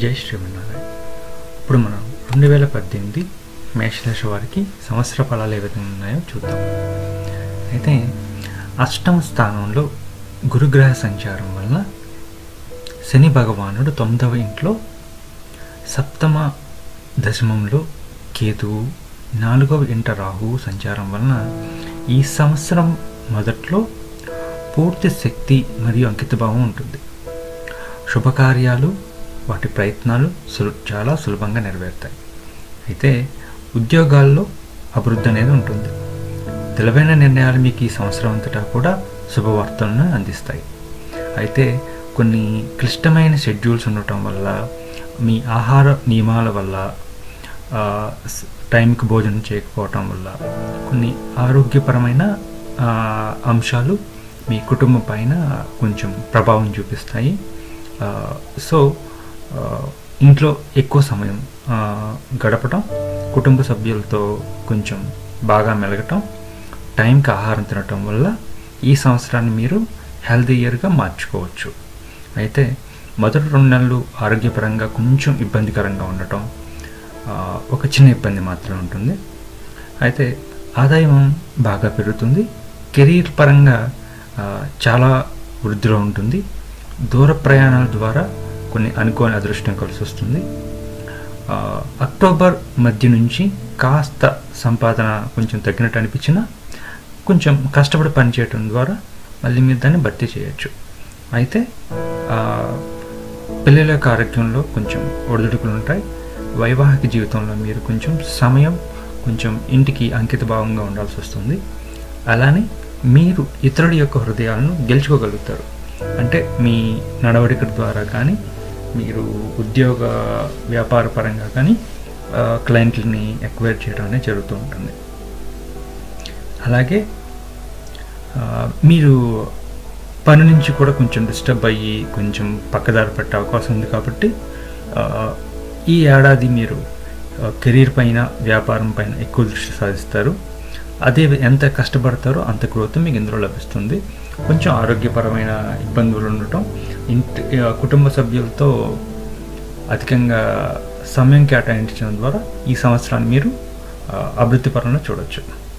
జై శ్రీమన్నారాయణ ఇప్పుడు మనం రెండు వేల పద్దెనిమిది మేషరాశి వారికి సంవత్సర ఫలాలు ఏ విధంగా ఉన్నాయో చూద్దాం అయితే అష్టమ స్థానంలో గురుగ్రహ సంచారం వలన శని భగవానుడు తొమ్మిదవ ఇంట్లో సప్తమ దశమంలో కేతువు నాలుగవ ఇంట రాహువు సంచారం వలన ఈ సంవత్సరం మొదట్లో పూర్తి శక్తి మరియు అంకితభావం ఉంటుంది శుభకార్యాలు వాటి ప్రయత్నాలు సులు చాలా సులభంగా నెరవేరుతాయి అయితే ఉద్యోగాల్లో అభివృద్ధి అనేది ఉంటుంది తెలివైన నిర్ణయాలు మీకు ఈ సంవత్సరం అంతటా కూడా శుభవార్తలను అందిస్తాయి అయితే కొన్ని క్లిష్టమైన షెడ్యూల్స్ ఉండటం వల్ల మీ ఆహార నియమాల వల్ల ఆ, స్- టైంకి భోజనం చేయకపోవటం వల్ల కొన్ని ఆరోగ్యపరమైన ఆ, అంశాలు మీ కుటుంబం పైన కొంచెం ప్రభావం చూపిస్తాయి ఆ, సో ఆ, ఇంట్లో ఎక్కువ సమయం ఆ, గడపటం కుటుంబ సభ్యులతో కొంచెం బాగా మెలగటం టైంకి ఆహారం తినటం వల్ల ఈ సంవత్సరాన్ని మీరు హెల్తీ ఇయర్గా మార్చుకోవచ్చు అయితే మొదటి రెండు నెలలు ఆరోగ్యపరంగా కొంచెం ఇబ్బందికరంగా ఉండటం ఆ, ఒక చిన్న ఇబ్బంది మాత్రమే ఉంటుంది అయితే ఆదాయం బాగా పెరుగుతుంది కెరీర్ పరంగా ఆ, చాలా వృద్ధిలో ఉంటుంది దూర ప్రయాణాల ద్వారా కొన్ని అనుకోని అదృష్టం కలిసి వస్తుంది ఆ, అక్టోబర్ మధ్య నుంచి కాస్త సంపాదన కొంచెం తగ్గినట్టు అనిపించినా కొంచెం కష్టపడి పనిచేయటం ద్వారా మళ్ళీ మీరు దాన్ని భర్తీ చేయొచ్చు అయితే ఆ, పిల్లల యొక్క ఆరోగ్యంలో కొంచెం ఒడిదుడుకులు ఉంటాయి వైవాహిక జీవితంలో మీరు కొంచెం సమయం కొంచెం ఇంటికి అంకిత భావంగా ఉండాల్సి వస్తుంది అలానే మీరు ఇతరుల యొక్క హృదయాలను గెలుచుకోగలుగుతారు అంటే మీ నడవడిక ద్వారా కానీ మీరు ఉద్యోగ వ్యాపార పరంగా కానీ క్లయింట్లని ఎక్వైర్ చేయడం అనేది జరుగుతూ ఉంటుంది అలాగే ఆ, మీరు పని నుంచి కూడా కొంచెం డిస్టర్బ్ అయ్యి కొంచెం పక్కదారి పట్టే అవకాశం ఉంది కాబట్టి ఆ, ఈ ఏడాది మీరు ఆ, కెరీర్ పైన వ్యాపారం పైన ఎక్కువ దృష్టి సాధిస్తారు అదే వి- ఎంత కష్టపడతారో అంత గ్రోత్ మీకు ఇందులో లభిస్తుంది కొంచెం ఆరోగ్యపరమైన ఇబ్బందులు ఉండటం ఇంటి ఆ, కుటుంబ సభ్యులతో అధికంగా సమయం కేటాయించడం ద్వారా ఈ సంవత్సరాన్ని మీరు ఆ, అభివృద్ధి పరంగా చూడొచ్చు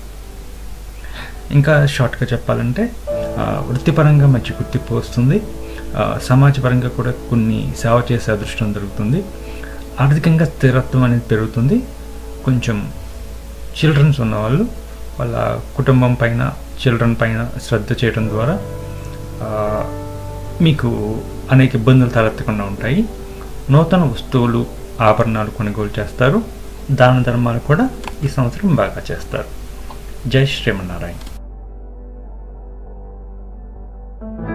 ఇంకా షార్ట్గా చెప్పాలంటే ఆ, వృత్తిపరంగా మంచి గుర్తింపు వస్తుంది ఆ, సమాజపరంగా కూడా కొన్ని సేవ చేసే అదృష్టం దొరుకుతుంది ఆర్థికంగా స్థిరత్వం అనేది పెరుగుతుంది కొంచెం చిల్డ్రన్స్ ఉన్నవాళ్ళు వాళ్ళ కుటుంబం పైన చిల్డ్రన్ పైన శ్రద్ధ చేయడం ద్వారా ఆ, మీకు అనేక ఇబ్బందులు తలెత్తకుండా ఉంటాయి నూతన వస్తువులు ఆభరణాలు కొనుగోలు చేస్తారు దాన ధర్మాలు కూడా ఈ సంవత్సరం బాగా చేస్తారు జై శ్రీమన్నారాయణ